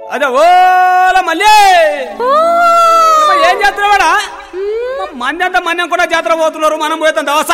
అదే ఓల మళ్ళీ ఏం చేస్తున్నావాడా మంది అంతా మన్యం కూడా జాతర పోతున్నారు మనం పోతాం దవస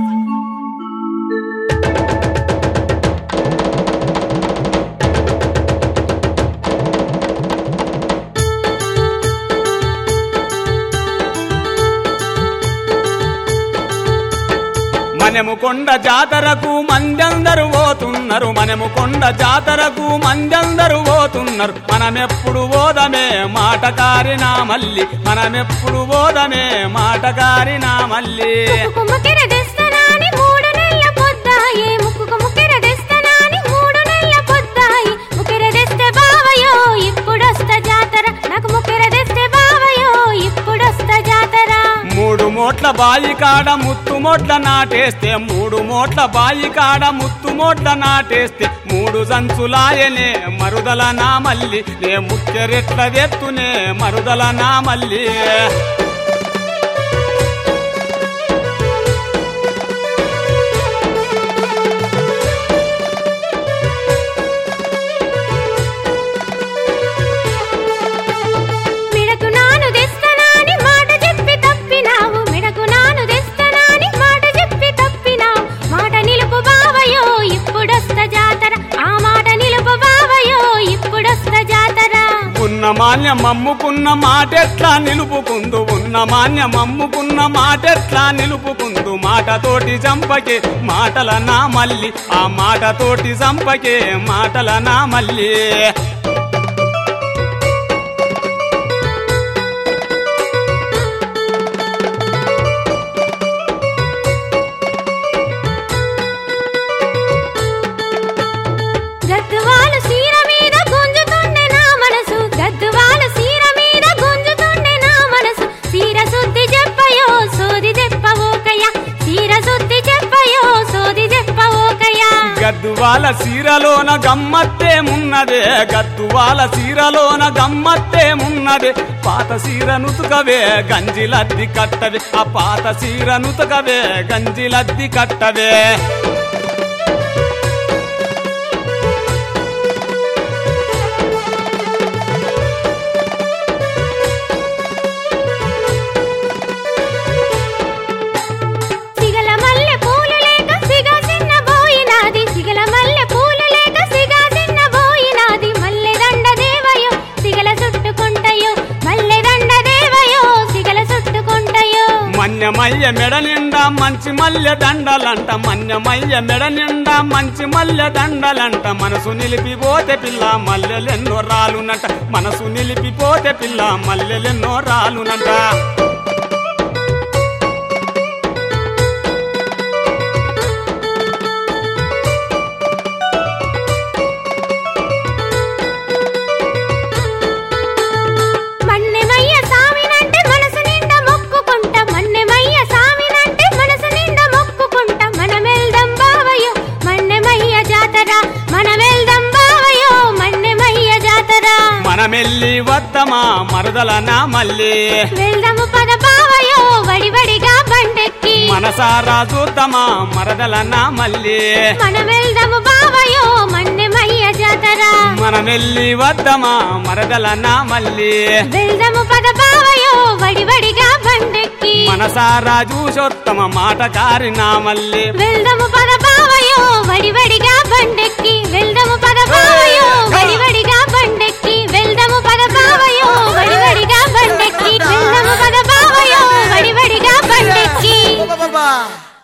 మనము కొండ జాతరకు మందందరూ పోతున్నారు మనము కొండ జాతరకు మందందరూ పోతున్నారు మనమెప్పుడు పోదమే మాటకారినా మల్లి మనమెప్పుడు పోదమే మాటకారినా మల్లి ముక్కుకు ముక్కెర తెస్తనాని మూడు నెలల పొద్దాయి ముక్కుకు ముక్కెర తెస్తనాని మూడు నెలల పొద్దాయి ముక్కెర తెస్తే బావయో ఇప్పుడొస్తా జాతర నాకు ముక్కెర తెస్తే బావయో ఇప్పుడొస్తా జాతర మూడు మోట్ల బాయి కాడ ముత్తు మోట్ల నాటేస్తే మూడు మోట్ల బాయి కాడ ముత్తు మోట్ల నాటేస్తే మూడు సంచులాయనే మరుదల నా మల్లి నే ముక్కెరెట్ల వెత్తునే మరుదల నా మల్లి మిడకు నాను తెస్తనాని మాట చెప్పి తప్పినావు మిడకు నాను తెస్తనాని మాట చెప్పి తప్పినావు మాట నిలుపు బావయో ఇప్పుడొస్తా జాతర ఆ మాట నిలుపు బావయో ఇప్పుడొస్తా జాతర ఉన్న మాన్యం అమ్ముకున్న మాటెట్లా నిలుపుకుందు ఉన్న మాన్యం అమ్ముకున్న మాటెట్లా నిలుపుకుందు మాటతోటి చంపకే మాటల నా మల్లి ఆ మాటతోటి చంపకే మాటల నా మల్లి గద్దువాల సీర మీద గుంజుతుండే నా మనసు గద్దువాల సీర మీద గుంజుతుండే నా మనసు సీర శుద్ధి చెప్పయో సోది చెప్పవోకయ్య సీర శుద్ధి చెప్పయో సోది చెప్పవోకయ్య గద్దువాల సీరలోన గమ్మత్తేమున్నదే గద్దువాల సీరలోన గమ్మత్తేమున్నదే పాత సీర నుతుకవే గంజిలద్ది కట్టవే ఆ పాత సీర నుతుకవే గంజిలద్ది కట్టవే సిగల మల్లె పూలు లేక సిగ చిన్న బోయినాది సిగల మల్లె పూలు లేక సిగ చిన్న బోయినాది మల్లె దండ దేవయో సిగల చుట్టుకుంటయో మల్లె దండ దేవయో సిగల చుట్టుకుంటయో మన్యమయ్య మెడ నిండా మంచి మల్లె దండలంట మన్యమయ్య మెడ నిండా మంచి మల్లె దండలంట మనసు నిలిపిపోతే పిల్ల మల్లెలెన్నో రాలునంట మనసు నిలిపిపోతే పిల్ల మల్లెలెన్నో రాలునంట మన్నెమయ్య సామినంటే మనసు నిండా మొక్కుకుంటా మన్నెమయ్య సామినంటే మనసు నిండా మొక్కుకుంటా మనమెల్దం బావయో మన్నెమయ్య జాతర మనమెల్దం బావయో మన్నెమయ్య జాతర మనమెల్లి వద్దమా మరదల నా మల్లి వెళ్దాము పద బావయో వడివడిగా బండెక్కి మనసారా చూద్దామా మరదల నా మల్లి మనమెల్దము బావయో మన్నెమయ్య జాతర మనమెల్లి వద్దమా మరదల నా మల్లి వెళ్దాము పద బావయో వడివడిగా బండెక్కి మనసారా చూసొత్తమ మాటకారి నా మల్లి వెళ్దాము పద బావయో వడివడిగా బండెక్కి వెళ్దాము పద బావయో వడివడిగా బండెక్కి వెళ్దాము పద బావయో వడివడిగా బండెక్కి వెళ్దాము పద బావయో వడివడిగా బండెక్కి బాబా